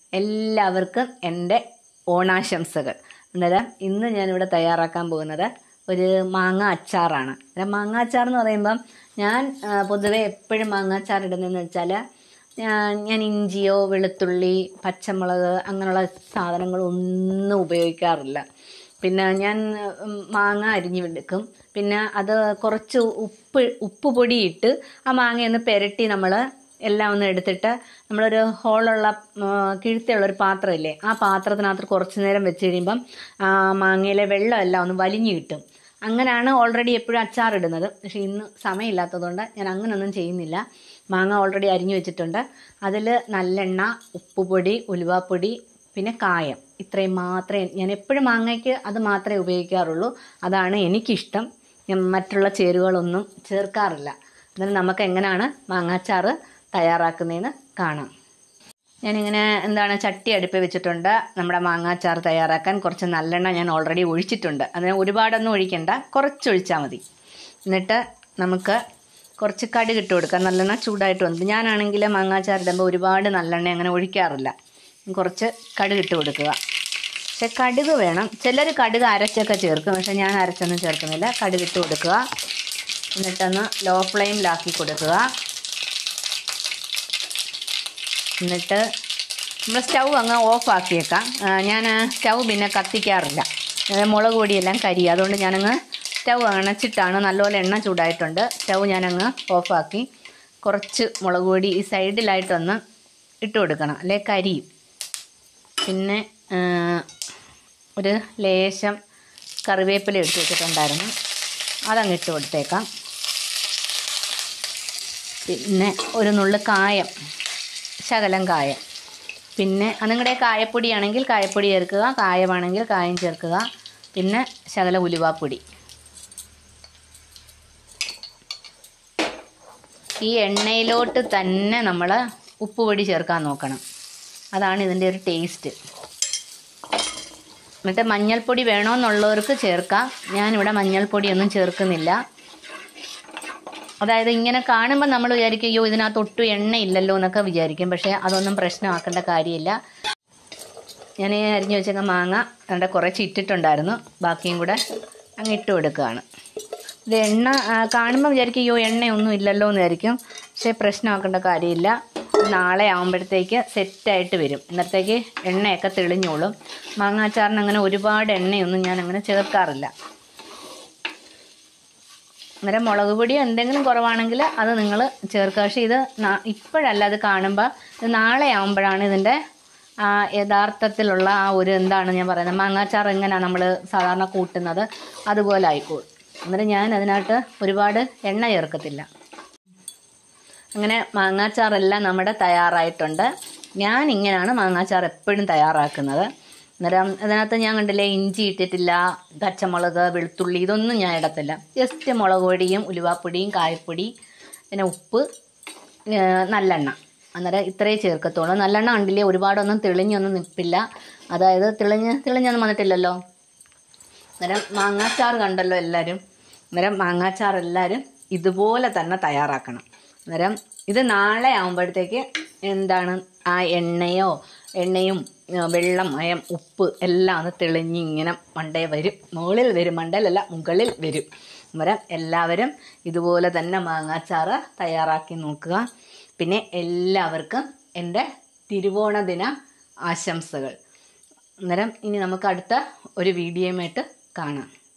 എല്ലാവർക്കും എൻ്റെ ഓണാശംസകൾ അന്നേരം ഇന്ന് ഞാനിവിടെ തയ്യാറാക്കാൻ പോകുന്നത് ഒരു മാങ്ങ അച്ചാറാണ് അന്നേരം മാങ്ങ അച്ചാർ എന്ന് പറയുമ്പം ഞാൻ ആ, പൊതുവെ എപ്പോഴും മാങ്ങ അച്ചാർ ഇടുന്നതെന്ന് വെച്ചാൽ ഞാൻ ഞാൻ ഇഞ്ചിയോ വെളുത്തുള്ളി പച്ചമുളക് അങ്ങനെയുള്ള സാധനങ്ങളൊന്നും ഉപയോഗിക്കാറില്ല പിന്നെ ഞാൻ ഉം, മാങ്ങ അരിഞ്ഞു വെടുക്കും പിന്നെ അത് കുറച്ച് ഉപ്പ് ഉപ്പ് പൊടിയിട്ട് ആ മാങ്ങയൊന്ന് പെരട്ടി നമ്മൾ എല്ലാം ഒന്ന് എടുത്തിട്ട് നമ്മളൊരു ഹോളുള്ള കിഴുത്തുള്ള ഒരു പാത്രമില്ലേ ആ പാത്രത്തിനകത്ത് കുറച്ച് നേരം വെച്ച് കഴിയുമ്പം ആ മാങ്ങയിലെ വെള്ളം എല്ലാം ഒന്ന് വലിഞ്ഞു കിട്ടും അങ്ങനെയാണ് ഓൾറെഡി എപ്പോഴും അച്ചാർ ഇടുന്നത് പക്ഷെ ഇന്ന് സമയമില്ലാത്തതുകൊണ്ട് ഞാൻ അങ്ങനെയൊന്നും ചെയ്യുന്നില്ല മാങ്ങ ഓൾറെഡി അരിഞ്ഞു വെച്ചിട്ടുണ്ട് അതിൽ നല്ലെണ്ണ ഉപ്പുപൊടി ഉലുവാപ്പൊടി പിന്നെ കായം ഇത്രയും മാത്രമേ ഞാൻ എപ്പോഴും മാങ്ങയ്ക്ക് അത് മാത്രമേ ഉപയോഗിക്കാറുള്ളൂ അതാണ് എനിക്കിഷ്ടം ഞാൻ മറ്റുള്ള ചേരുവകളൊന്നും ചേർക്കാറില്ല എന്നാൽ നമുക്ക് എങ്ങനെയാണ് മാങ്ങാച്ചാറ് തയ്യാറാക്കുന്നതെന്ന് കാണാം ഞാനിങ്ങനെ എന്താണ് ചട്ടി അടുപ്പിൽ വെച്ചിട്ടുണ്ട് നമ്മുടെ മാങ്ങാച്ചാർ തയ്യാറാക്കാൻ കുറച്ച് നല്ലെണ്ണ ഞാൻ ഓൾറെഡി ഒഴിച്ചിട്ടുണ്ട് അതിന് ഒരുപാടൊന്നും ഒഴിക്കണ്ട കുറച്ച് ഒഴിച്ചാൽ മതി എന്നിട്ട് നമുക്ക് കുറച്ച് കടുക് ഇട്ട് കൊടുക്കാം നല്ലെണ്ണ ചൂടായിട്ട് വന്നത് ഞാനാണെങ്കിൽ മാങ്ങാച്ചാർ ഇടുമ്പോൾ ഒരുപാട് നല്ലെണ്ണ അങ്ങനെ ഒഴിക്കാറില്ല കുറച്ച് കടുക് ഇട്ട് കൊടുക്കുക പക്ഷെ കടുക് വേണം ചിലർ കടുക് അരച്ചൊക്കെ ചേർക്കും പക്ഷെ ഞാൻ അരച്ചൊന്നും ചേർക്കുന്നില്ല കടുക് ഇട്ട് കൊടുക്കുക എന്നിട്ടൊന്ന് ലോ ഫ്ലെയിമിലാക്കി കൊടുക്കുക എന്നിട്ട് നമ്മൾ സ്റ്റൗ അങ്ങ് ഓഫ് ആക്കിയേക്കാം ഞാൻ സ്റ്റൗ പിന്നെ കത്തിക്കാറില്ല അത് മുളക് പൊടിയെല്ലാം കരി അതുകൊണ്ട് ഞാനങ്ങ് സ്റ്റൗ അണച്ചിട്ടാണ് നല്ലപോലെ എണ്ണ ചൂടായിട്ടുണ്ട് സ്റ്റൗ ഞാനങ്ങ് ഓഫാക്കി കുറച്ച് മുളക് പൊടി ഈ സൈഡിലായിട്ടൊന്ന് ഇട്ട് കൊടുക്കണം അല്ലെ കരിയും പിന്നെ ആ, ഒരു ലേശം കറിവേപ്പില എടുത്ത് വെച്ചിട്ടുണ്ടായിരുന്നു അതങ്ങ് ഇട്ട് കൊടുത്തേക്കാം പിന്നെ ഒരു നുള്ളു കായം ശകലം കായം പിന്നെ നിങ്ങളുടെ കായപ്പൊടിയാണെങ്കിൽ കായപ്പൊടി ചേർക്കുക കായമാണെങ്കിൽ കായം ചേർക്കുക പിന്നെ ശകല ഉലുവാപ്പൊടി ഈ എണ്ണയിലോട്ട് തന്നെ നമ്മൾ ഉപ്പുപൊടി ചേർക്കാൻ നോക്കണം അതാണ് ഇതിൻ്റെ ഒരു ടേസ്റ്റ് എന്നിട്ട് മഞ്ഞൾപ്പൊടി വേണമെന്നുള്ളവർക്ക് ചേർക്കാം ഞാനിവിടെ മഞ്ഞൾപ്പൊടിയൊന്നും ചേർക്കുന്നില്ല അതായത് ഇങ്ങനെ കാണുമ്പോൾ നമ്മൾ വിചാരിക്കും അയ്യോ ഇതിനകത്ത് ഒട്ടും എണ്ണ ഇല്ലല്ലോ എന്നൊക്കെ വിചാരിക്കും പക്ഷേ അതൊന്നും പ്രശ്നമാക്കേണ്ട കാര്യമില്ല ഞാൻ ഈ അരിഞ്ഞു വെച്ചേക്ക മാങ്ങ അതിൻ്റെ കുറച്ച് ഇട്ടിട്ടുണ്ടായിരുന്നു ബാക്കിയും കൂടെ അങ്ങ് ഇട്ട് കൊടുക്കുകയാണ് ഇത് എണ്ണ ആ, കാണുമ്പോൾ വിചാരിക്കും അയ്യോ എണ്ണയൊന്നും ഇല്ലല്ലോ എന്ന് വിചാരിക്കും പക്ഷേ പ്രശ്നമാക്കേണ്ട കാര്യമില്ല നാളെ ആകുമ്പോഴത്തേക്ക് സെറ്റായിട്ട് വരും ഇന്നത്തേക്ക് എണ്ണയൊക്കെ തെളിഞ്ഞോളും മാങ്ങാച്ചാറിന് അങ്ങനെ ഒരുപാട് എണ്ണയൊന്നും ഞാൻ അങ്ങനെ ചേർക്കാറില്ല അന്നേരം മുളക് പൊടിയോ എന്തെങ്കിലും കുറവാണെങ്കിൽ അത് നിങ്ങൾ ചേർക്കുക പക്ഷേ ഇത് നാ- ഇപ്പോഴല്ല അത് കാണുമ്പോൾ ഇത് നാളെ ആകുമ്പോഴാണ് ഇതിൻ്റെ ആ യഥാർത്ഥത്തിലുള്ള ആ ഒരു എന്താണ് ഞാൻ പറയുന്നത് മാങ്ങാച്ചാർ എങ്ങനെയാണ് നമ്മൾ സാധാരണ കൂട്ടുന്നത് അതുപോലെ ആയിക്കോളും അന്നേരം ഞാൻ അതിനകത്ത് ഒരുപാട് എണ്ണ ചേർക്കത്തില്ല അങ്ങനെ മാങ്ങാച്ചാറെല്ലാം നമ്മുടെ തയ്യാറായിട്ടുണ്ട് ഞാൻ ഇങ്ങനെയാണ് മാങ്ങാച്ചാർ എപ്പോഴും തയ്യാറാക്കുന്നത് അന്നേരം അതിനകത്ത് ഞാൻ കണ്ടില്ലേ ഇഞ്ചി ഇട്ടിട്ടില്ല പച്ചമുളക് വെളുത്തുള്ളി ഇതൊന്നും ഞാൻ ഇടത്തില്ല ജസ്റ്റ് മുളക് പൊടിയും ഉലുവാപ്പൊടിയും കായപ്പൊടി പിന്നെ ഉപ്പ് ഏ, നല്ലെണ്ണ അന്നേരം ഇത്രയേ ചേർക്കത്തുള്ളൂ നല്ലെണ്ണ കണ്ടില്ലേ ഒരുപാടൊന്നും തെളിഞ്ഞൊന്നും നിൽപ്പില്ല അതായത് തെളിഞ്ഞ് തെളിഞ്ഞൊന്നും വന്നിട്ടില്ലല്ലോ അന്നേരം മാങ്ങാച്ചാർ കണ്ടല്ലോ എല്ലാവരും അന്നേരം മാങ്ങാച്ചാർ എല്ലാവരും ഇതുപോലെ തന്നെ തയ്യാറാക്കണം അന്നേരം ഇത് നാളെ ആകുമ്പോഴത്തേക്ക് എന്താണ് ആ എണ്ണയോ എണ്ണയും ആ, വെള്ളം മയം ഉപ്പ് എല്ലാം ഒന്ന് തെളിഞ്ഞ് ഇങ്ങനെ മണ്ടേ വരും മുകളിൽ വരും മണ്ടയിലല്ല മുകളിൽ വരും അന്നേരം എല്ലാവരും ഇതുപോലെ തന്നെ മാങ്ങാച്ചാറ് തയ്യാറാക്കി നോക്കുക പിന്നെ എല്ലാവർക്കും എൻ്റെ തിരുവോണ ദിന ആശംസകൾ അന്നേരം ഇനി നമുക്ക് അടുത്ത ഒരു വീഡിയോയുമായിട്ട് കാണാം